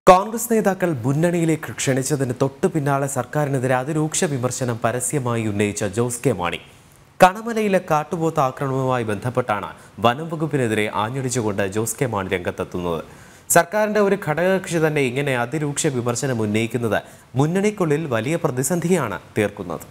കോൺഗ്രസ് നേതാക്കൾ മുന്നണിയിലേക്ക് ക്ഷണിച്ചതിന് തൊട്ടു പിന്നാലെ സർക്കാരിനെതിരെ അതിരൂക്ഷ വിമർശനം പരസ്യമായി ഉന്നയിച്ച ജോസ് കെ മാണി കണമലയിലെ കാട്ടുപോത്ത് ആക്രമണവുമായി ബന്ധപ്പെട്ടാണ് വനം വകുപ്പിനെതിരെ ആഞ്ഞടിച്ചുകൊണ്ട് ജോസ് കെ മാണി രംഗത്തെത്തുന്നത് സർക്കാരിന്റെ ഒരു ഘടകകക്ഷി തന്നെ ഇങ്ങനെ അതിരൂക്ഷ വിമർശനം ഉന്നയിക്കുന്നത് മുന്നണിക്കുള്ളിൽ വലിയ പ്രതിസന്ധിയാണ് തീർക്കുന്നത്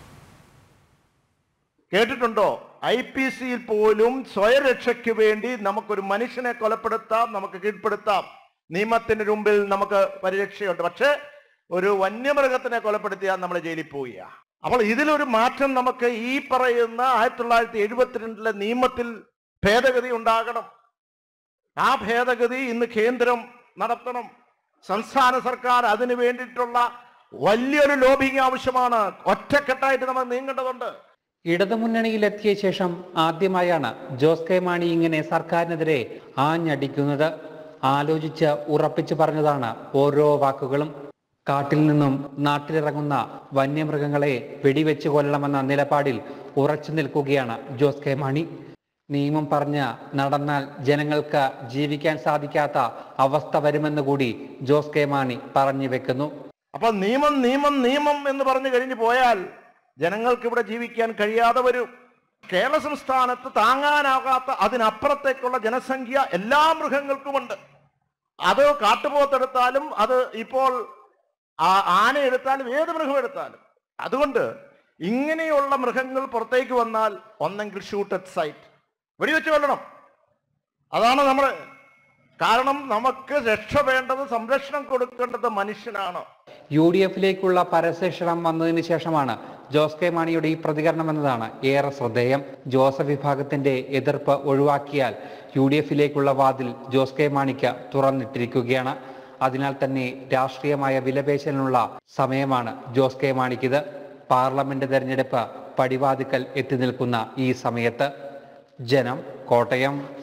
കേട്ടിട്ടുണ്ടോ ഐ പി സിയിൽ പോലും സ്വയരക്ഷയ്ക്ക് വേണ്ടി നമുക്കൊരു മനുഷ്യനെ കൊലപ്പെടുത്താം നമുക്ക് കീഴ്പ്പെടുത്താം നിയമത്തിന് മുമ്പിൽ നമുക്ക് പരിരക്ഷയുണ്ട് പക്ഷേ ഒരു വന്യമൃഗത്തിനെ കൊലപ്പെടുത്തിയാൽ നമ്മൾ ജയിലിൽ പോവുക അപ്പോൾ ഇതിലൊരു മാറ്റം നമുക്ക് ഈ പറയുന്ന ആയിരത്തി തൊള്ളായിരത്തി എഴുപത്തിരണ്ടിലെ നിയമത്തിൽ ഭേദഗതി ഉണ്ടാകണം ആ ഭേദഗതി ഇന്ന് കേന്ദ്രം നടത്തണം സംസ്ഥാന സർക്കാർ അതിനു വേണ്ടിയിട്ടുള്ള വലിയൊരു ലോബിങ് ആവശ്യമാണ് ഒറ്റക്കെട്ടായിട്ട് നമ്മൾ നീങ്ങേണ്ടതുണ്ട് ഇടതുമുന്നണിയിലെത്തിയ ശേഷം ആദ്യമായാണ് ജോസ് കെ മാണി ഇങ്ങനെ സർക്കാരിനെതിരെ ആഞ്ഞടിക്കുന്നത് ആലോചിച്ച് ഉറപ്പിച്ചു പറഞ്ഞതാണ് ഓരോ വാക്കുകളും കാട്ടിൽ നിന്നും നാട്ടിലിറങ്ങുന്ന വന്യമൃഗങ്ങളെ വെടിവെച്ച് കൊല്ലണമെന്ന നിലപാടിൽ ഉറച്ചു നിൽക്കുകയാണ് ജോസ് കെ മാണി നിയമം പറഞ്ഞ് നടന്നാൽ ജനങ്ങൾക്ക് ജീവിക്കാൻ സാധിക്കാത്ത അവസ്ഥ വരുമെന്ന് കൂടി ജോസ് കെ മാണി പറഞ്ഞു വെക്കുന്നു അപ്പൊ നിയമം നിയമം നിയമം എന്ന് പറഞ്ഞു കഴിഞ്ഞു പോയാൽ ജനങ്ങൾക്ക് ഇവിടെ ജീവിക്കാൻ കഴിയാതെ വരും കേരള സംസ്ഥാനത്ത് താങ്ങാനാകാത്ത അതിനപ്പുറത്തേക്കുള്ള ജനസംഖ്യ എല്ലാ മൃഗങ്ങൾക്കുമുണ്ട് അത് കാട്ടുപോത്തെടുത്താലും അത് ഇപ്പോൾ ആ- ആന എടുത്താലും ഏത് മൃഗം എടുത്താലും അതുകൊണ്ട് ഇങ്ങനെയുള്ള മൃഗങ്ങൾ പുറത്തേക്ക് വന്നാൽ ഒന്നെങ്കിൽ ഷൂട്ട് അറ്റ് സൈറ്റ് വെടിവെച്ച് കൊല്ലണം അതാണ് നമ്മൾ കാരണം നമുക്ക് രക്ഷ വേണ്ടത് സംരക്ഷണം കൊടുക്കേണ്ടത് മനുഷ്യനാണ് യു ഡി എഫിലേക്കുള്ള പരസ്യക്ഷണം വന്നതിന് ശേഷമാണ് ജോസ് കെ മാണിയുടെ ഈ പ്രതികരണം എന്നതാണ് ഏറെ ശ്രദ്ധേയം ജോസഫ് വിഭാഗത്തിന്റെ എതിർപ്പ് ഒഴിവാക്കിയാൽ യു ഡി എഫിലേക്കുള്ള വാതിൽ ജോസ് കെ മാണിക്ക് തുറന്നിട്ടിരിക്കുകയാണ് അതിനാൽ തന്നെ രാഷ്ട്രീയമായ വിലപേശലിനുള്ള സമയമാണ് ജോസ് കെ മാണിക്കിത് പാർലമെന്റ് തെരഞ്ഞെടുപ്പ് പടിവാതിക്കൽ എത്തി നിൽക്കുന്ന ഈ സമയത്ത് ജനം കോട്ടയം